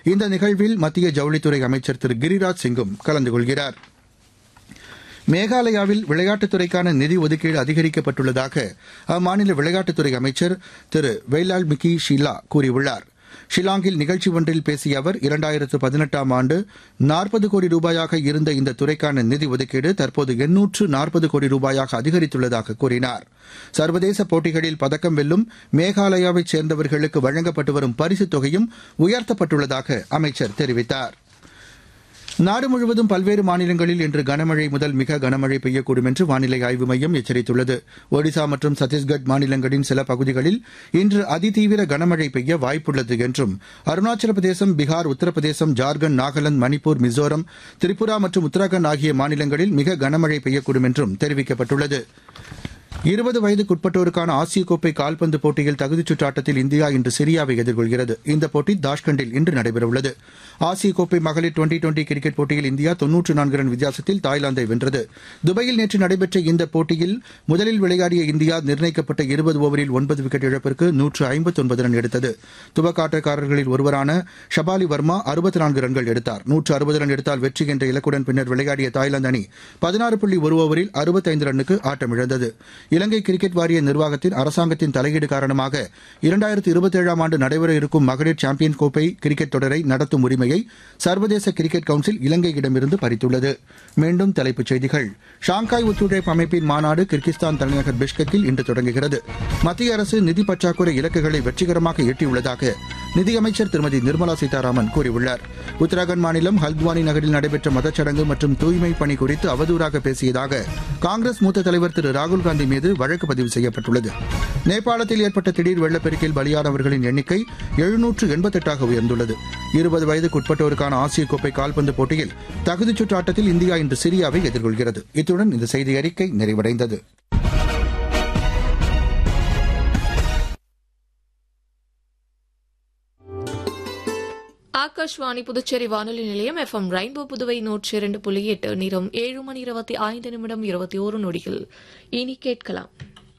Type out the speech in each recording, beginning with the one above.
இந்த நிகழ்வில் மத்திய ஜவுளித்துறை அமைச்சர் திரு கிரிராஜ் சிங்கும் கலந்து கொள்கிறார் மேகாலயாவில் விளையாட்டுத்துறைக்கான நிதி ஒதுக்கீடு அதிகரிக்கப்பட்டுள்ளதாக அம்மாநில விளையாட்டுத்துறை அமைச்சர் திரு வெய்லால் மிக்கி ஷிலா கூறியுள்ளார் ஷில்லாங்கில் நிகழ்ச்சி ஒன்றில் பேசிய அவர் இரண்டாயிரத்து பதினெட்டாம் ஆண்டு நாற்பது கோடி ரூபாயாக இருந்த இந்த துறைக்கான நிதி ஒதுக்கீடு தற்போது எண்ணூற்று நாற்பது கோடி ரூபாயாக அதிகரித்துள்ளதாக கூறினார் சர்வதேச போட்டிகளில் பதக்கம் வெல்லும் மேகாலயாவைச் சேர்ந்தவர்களுக்கு வழங்கப்பட்டு வரும் பரிசுத் தொகையும் உயர்த்தப்பட்டுள்ளதாக அமைச்சர் தெரிவித்தார் நாடு முழுவதும் பல்வேறு மாநிலங்களில் இன்று கனமழை முதல் மிக கனமழை பெய்யக்கூடும் என்று வானிலை ஆய்வு மையம் எச்சரித்துள்ளது ஒடிசா மற்றும் சத்தீஸ்கட் மாநிலங்களின் சில பகுதிகளில் இன்று அதிதீவிர கனமழை பெய்ய வாய்ப்புள்ளது என்றும் அருணாச்சல பிரதேசம் பீகார் உத்தரப்பிரதேசம் ஜார்க்கண்ட் நாகாலாந்து மணிப்பூர் மிசோரம் திரிபுரா மற்றும் உத்தராகண்ட் ஆகிய மாநிலங்களில் மிக கனமழை பெய்யக்கூடும் என்றும் தெரிவிக்கப்பட்டுள்ளது இருபது வயதுக்குட்பட்டோருக்கான ஆசிய கோப்பை கால்பந்து போட்டியில் தகுதிச் சுற்று ஆட்டத்தில் இந்தியா இன்று சிரியாவை எதிர்கொள்கிறது இந்த போட்டி தாஷ்கண்டில் இன்று நடைபெறவுள்ளது ஆசிய கோப்பை மகளிர் டுவெண்டி டுவெண்டி கிரிக்கெட் போட்டியில் இந்தியா தொன்னூற்று நான்கு ரன் வித்தியாசத்தில் தாய்லாந்தை வென்றது துபாயில் நேற்று நடைபெற்ற இந்த போட்டியில் முதலில் விளையாடிய இந்தியா நிர்ணயிக்கப்பட்ட இருபது ஓவரில் ஒன்பது விக்கெட் இழப்பிற்கு நூற்று ஐம்பத்தொன்பது ரன் எடுத்தது துவக்க ஆட்டக்காரர்களில் ஒருவரான ஷபாலி வர்மா அறுபத்தி நான்கு ரன்கள் எடுத்தார் நூற்று அறுபது ரன் எடுத்தால் வெற்றி என்ற இலக்குடன் பின்னர் விளையாடிய தாய்லாந்து அணி பதினாறு புள்ளி ஒரு ஓவரில் அறுபத்தைந்து ரன்னுக்கு ஆட்டமிழந்தது இலங்கை கிரிக்கெட் வாரிய நிர்வாகத்தின் அரசாங்கத்தின் தலையீடு காரணமாக இரண்டாயிரத்து இருபத்தேழாம் ஆண்டு நடைபெற இருக்கும் மகளிர் சாம்பியன் கோப்பை கிரிக்கெட் தொடரை நடத்தும் உரிமையை சர்வதேச கிரிக்கெட் கவுன்சில் இலங்கையிடமிருந்து பறித்துள்ளது மீண்டும் தலைப்புச் செய்திகள் ஷாங்காய் ஒத்துழைப்பு அமைப்பின் மாநாடு கிர்கிஸ்தான் தலைநகர் பிஷ்கெக்கில் இன்று தொடங்குகிறது மத்திய அரசு நிதி பற்றாக்குறை இலக்குகளை வெற்றிகரமாக எட்டியுள்ளதாக நிதியமைச்சர் திருமதி நிர்மலா சீதாராமன் கூறியுள்ளார் உத்தராகண்ட் மாநிலம் ஹல்த்வானி நகரில் நடைபெற்ற மதச்சடங்கு மற்றும் தூய்மை பணி குறித்து அவதூறாக பேசியதாக காங்கிரஸ் மூத்த தலைவர் திரு ராகுல்காந்தி மீது வழக்கு பதிவு செய்யப்பட்டுள்ளது நேபாளத்தில் ஏற்பட்ட திடீர் வெள்ளப்பெருக்கில் பலியானவர்களின் எண்ணிக்கை எழுநூற்று எண்பத்தெட்டாக உயர்ந்துள்ளது இருபது வயதுக்குட்பட்டோருக்கான ஆசிய கோப்பை கால்பந்து போட்டியில் தகுதிச் சுற்று ஆட்டத்தில் இந்தியா இன்று சிரியாவை எதிர்கொள்கிறது இத்துடன் இந்த செய்தி அறிக்கை நிறைவடைந்தது ஆகாஷ்வாணி புதுச்சேரி வானொலி நிலையம் எஃப் எம் ரெயின்போ புதுவை நூற்றி இரண்டு புள்ளி எட்டு நேரம் ஏழு மணி இருபத்தி ஐந்து நிமிடம் இருபத்தி ஓரு நொடிகள் இனி கேட்கலாம்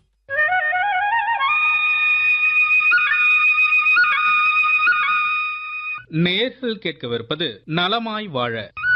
நேர்கள் கேட்கவிருப்பது நலமாய் வாழ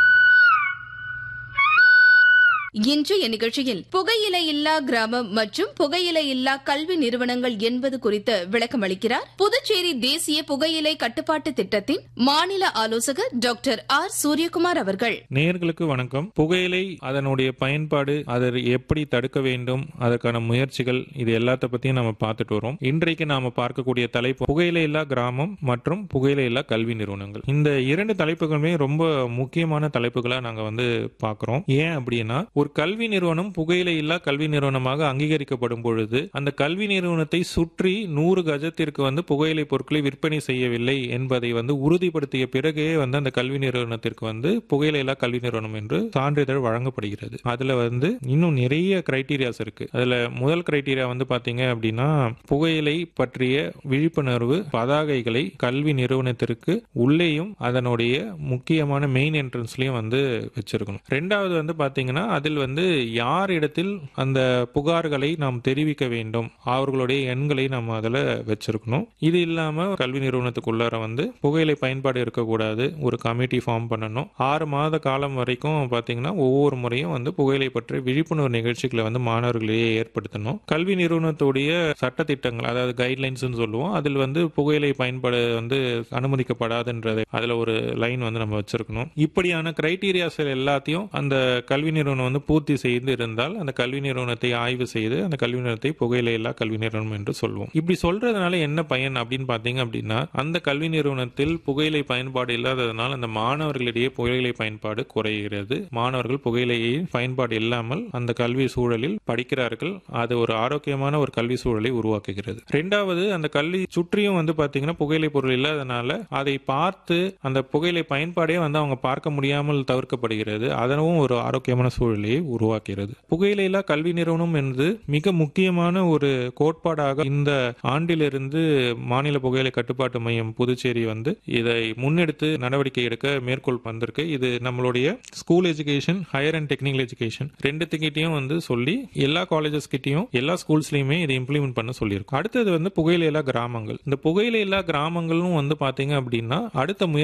இன்றைய நிகழ்ச்சியில் புகையிலை இல்லா கிராமம் மற்றும் புகையிலை இல்லா கல்வி நிறுவனங்கள் என்பது குறித்து விளக்கம் அளிக்கிறார் புதுச்சேரி தேசிய புகையிலை கட்டுப்பாட்டு திட்டத்தின் மாநில ஆலோசகர் டாக்டர் ஆர் சூரியகுமார் அவர்கள் நேயர்களுக்கு வணக்கம் புகையிலை அதனுடைய பயன்பாடு அதை எப்படி தடுக்க வேண்டும் அதற்கான முயற்சிகள் இது எல்லாத்த பத்தியும் நம்ம பார்த்துட்டு வரோம் இன்றைக்கு நாம பார்க்கக்கூடிய தலைப்பு புகையிலை இல்லா கிராமம் மற்றும் புகையிலை இல்லா கல்வி நிறுவனங்கள் இந்த இரண்டு தலைப்புகளுமே ரொம்ப முக்கியமான தலைப்புகளா நாங்க வந்து பார்க்கிறோம் ஏன் அப்படின்னா ஒரு கல்வி நிறுவனம் புகையிலை இல்லா கல்வி நிறுவனமாக அங்கீகரிக்கப்படும் பொழுது அந்த கல்வி நிறுவனத்தை சுற்றி நூறு கஜத்திற்கு வந்து புகையிலை பொருட்களை விற்பனை செய்யவில்லை என்பதை வந்து உறுதிப்படுத்திய பிறகே வந்து அந்த கல்வி நிறுவனத்திற்கு வந்து புகையிலை இல்லா கல்வி நிறுவனம் என்று சான்றிதழ் வழங்கப்படுகிறது அதுல வந்து இன்னும் நிறைய கிரைட்டீரியாஸ் இருக்கு அதுல முதல் கிரைட்டீரியா வந்து பாத்தீங்க அப்படின்னா புகையிலை பற்றிய விழிப்புணர்வு பதாகைகளை கல்வி நிறுவனத்திற்கு உள்ளேயும் அதனுடைய முக்கியமான மெயின் என்ட்ரன்ஸ்லயும் வந்து வச்சிருக்கணும் ரெண்டாவது வந்து பாத்தீங்கன்னா அதில் வந்து யார் இடத்தில் அந்த புகார்களை நாம் தெரிவிக்க வேண்டும் அவர்களுடைய எண்களை நம்ம அதில் வச்சிருக்கணும் இது இல்லாம கல்வி நிறுவனத்துக்குள்ளார வந்து புகையிலை பயன்பாடு இருக்கக்கூடாது ஒரு கமிட்டி ஃபார்ம் பண்ணணும் ஆறு மாத காலம் வரைக்கும் பாத்தீங்கன்னா ஒவ்வொரு முறையும் வந்து புகையிலை பற்றி விழிப்புணர்வு நிகழ்ச்சிகளை வந்து மாணவர்களையே ஏற்படுத்தணும் கல்வி நிறுவனத்துடைய சட்டத்திட்டங்கள் அதாவது கைட்லைன்ஸ் சொல்லுவோம் அதில் வந்து புகையிலை பயன்பாடு வந்து அனுமதிக்கப்படாதுன்றது அதுல ஒரு லைன் வந்து நம்ம வச்சிருக்கணும் இப்படியான கிரைட்டீரியாஸ் எல்லாத்தையும் அந்த கல்வி நிறுவனம் வந்து பூர்த்தி செய்து இருந்தால் அந்த கல்வி நிறுவனத்தை ஆய்வு செய்து அந்த கல்வி நிறுவனத்தை புகையிலை இல்லா கல்வி நிறுவனம் என்று சொல்லுவோம் இப்படி சொல்றதுனால என்ன பயன் அப்படின்னு பாத்தீங்க அப்படின்னா அந்த கல்வி நிறுவனத்தில் புகையிலை பயன்பாடு இல்லாததுனால அந்த மாணவர்களிடையே புகையிலை பயன்பாடு குறைகிறது மாணவர்கள் புகையிலையை பயன்பாடு இல்லாமல் அந்த கல்வி சூழலில் படிக்கிறார்கள் அது ஒரு ஆரோக்கியமான ஒரு கல்வி சூழலை உருவாக்குகிறது ரெண்டாவது அந்த கல்வி சுற்றியும் வந்து பாத்தீங்கன்னா புகையிலை பொருள் இல்லாதனால அதை பார்த்து அந்த புகையிலை பயன்பாடே வந்து அவங்க பார்க்க முடியாமல் தவிர்க்கப்படுகிறது அதனவும் ஒரு ஆரோக்கியமான சூழலை உருவாக்குகிறது புகையிலையில்லா கல்வி நிறுவனம் என்று மிக முக்கியமான ஒரு கோட்பாடாக இந்த ஆண்டிலிருந்து மாநில புகையிலை கட்டுப்பாட்டு மையம் புதுச்சேரி வந்து இதை முன்னெடுத்து நடவடிக்கை எடுக்க மேற்கோள் வந்திருக்கு இது நம்மளுடைய school education higher and technical education ரெண்டுத்துக்கிட்டையும் வந்து சொல்லி எல்லா காலேஜஸ் கிட்டையும் எல்லா ஸ்கூல்ஸ்லயுமே இதை இம்ப்ளிமெண்ட் பண்ண சொல்லியிருக்கும் அடுத்தது வந்து புகையிலை இல்லா கிராமங்கள் இந்த புகையிலை இல்லா கிராமங்களும் வந்து பாத்தீங்க அப்படின்னா அடுத்த முயற்சி